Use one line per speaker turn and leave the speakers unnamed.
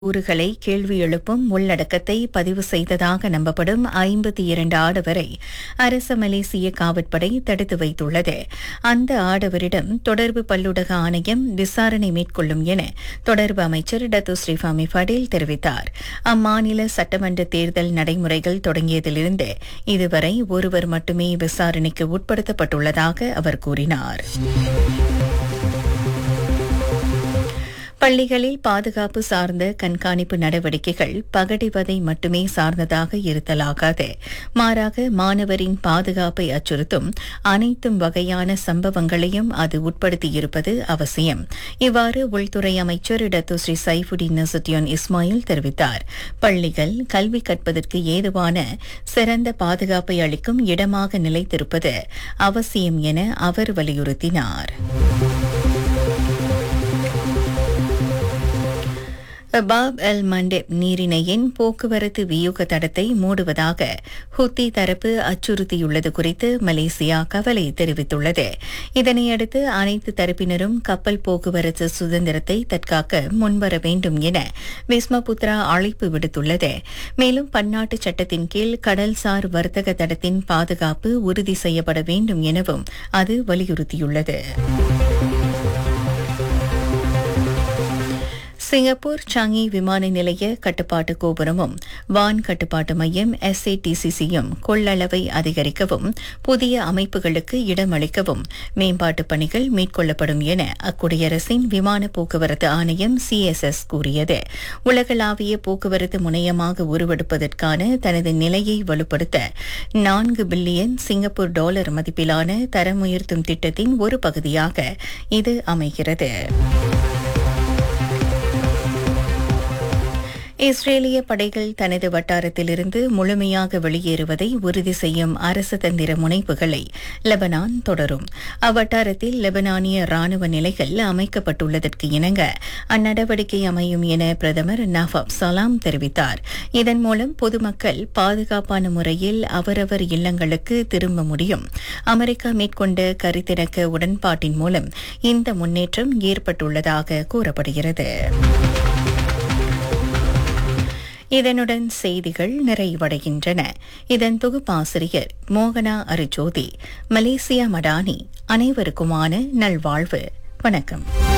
கூறுகளை கேள்வி எழுப்பும் உள்ளடக்கத்தை பதிவு செய்ததாக நம்பப்படும் ஐம்பத்தி இரண்டு ஆடவரை அரச மலேசிய காவற்படை தடுத்து வைத்துள்ளது அந்த ஆடவரிடம் தொடர்பு பல்லுடக ஆணையம் விசாரணை மேற்கொள்ளும் என தொடர்பு அமைச்சர் டத்து ஸ்ரீஃபாமி படேல் தெரிவித்தார் அம்மாநில சட்டமன்ற தேர்தல் நடைமுறைகள் தொடங்கியதிலிருந்து இதுவரை ஒருவர் மட்டுமே விசாரணைக்கு உட்படுத்தப்பட்டுள்ளதாக அவர் கூறினார் பள்ளிகளில் பாதுகாப்பு சார்ந்த கண்காணிப்பு நடவடிக்கைகள் பகடிவதை மட்டுமே சார்ந்ததாக இருத்தலாகாது மாறாக மாணவரின் பாதுகாப்பை அச்சுறுத்தும் அனைத்தும் வகையான சம்பவங்களையும் அது உட்படுத்தியிருப்பது அவசியம் இவ்வாறு உள்துறை அமைச்சர் Datuk Seri Saifuddin Nasution Ismail தெரிவித்தார் பள்ளிகள் கல்வி கற்பதற்கு ஏதுவான சிறந்த பாதுகாப்பை அளிக்கும் இடமாக நிலைத்திருப்பது அவசியம் என அவர் வலியுறுத்தினார் பாப் அல் மண்டெப் நீரிணையின் போக்குவரத்து வியூக தடத்தை மூடுவதாக ஹுத்தி தரப்பு அச்சுறுத்தியுள்ளது குறித்து மலேசியா கவலை தெரிவித்துள்ளது இதனையடுத்து அனைத்து தரப்பினரும் கப்பல் போக்குவரத்து சுதந்திரத்தை தற்காக்க முன்வர வேண்டும் என விஸ்மபுத்ரா அழைப்பு விடுத்துள்ளது மேலும் பன்னாட்டு சட்டத்தின் கீழ் கடல்சார் வர்த்தக தடத்தின் பாதுகாப்பு உறுதி செய்யப்பட வேண்டும் எனவும் அது வலியுறுத்தியுள்ளது சிங்கப்பூர் சாங்கி விமான நிலைய கட்டுப்பாட்டு கோபுரமும் வான் கட்டுப்பாட்டு மையம் எஸ்ஏடிசிசியும் கொள்ளளவை அதிகரிக்கவும் புதிய அமைப்புகளுக்கு இடமளிக்கவும் மேம்பாட்டு பணிகள் மேற்கொள்ளப்படும் என அக்குடியரசின் விமான போக்குவரத்து ஆணையம் சிஎஸ்எஸ் கூறியது உலகளாவிய போக்குவரத்து முனையமாக உருவெடுப்பதற்கான தனது நிலையை வலுப்படுத்த நான்கு பில்லியன் சிங்கப்பூர் டாலர் மதிப்பிலான தரமுயர்த்தும் திட்டத்தின் ஒரு பகுதியாக இது அமைகிறது இஸ்ரேலிய படைகள் தனது வட்டாரத்திலிருந்து முழுமையாக வெளியேறுவதை உறுதி செய்யும் அரசு தந்திர முனைப்புகளை லெபனான் தொடரும் அவ்வட்டாரத்தில் லெபனானிய ராணுவ நிலைகள் அமைக்கப்பட்டுள்ளதற்கு இணங்க அந்நடவடிக்கை அமையும் என பிரதமர் நவாப் சலாம் தெரிவித்தார் இதன் மூலம் பொதுமக்கள் பாதுகாப்பான முறையில் அவரவர் இல்லங்களுக்கு திரும்ப முடியும் அமெரிக்கா மேற்கொண்ட கருத்திணக்க உடன்பாட்டின் மூலம் இந்த முன்னேற்றம் ஏற்பட்டுள்ளதாக கூறப்படுகிறது இதனுடன் செய்திகள் நிறைவடைகின்றன இதன் தொகுப்பாசிரியர் மோகனா அரிஜோதி மலேசியா மடானி அனைவருக்குமான நல்வாழ்வு வணக்கம்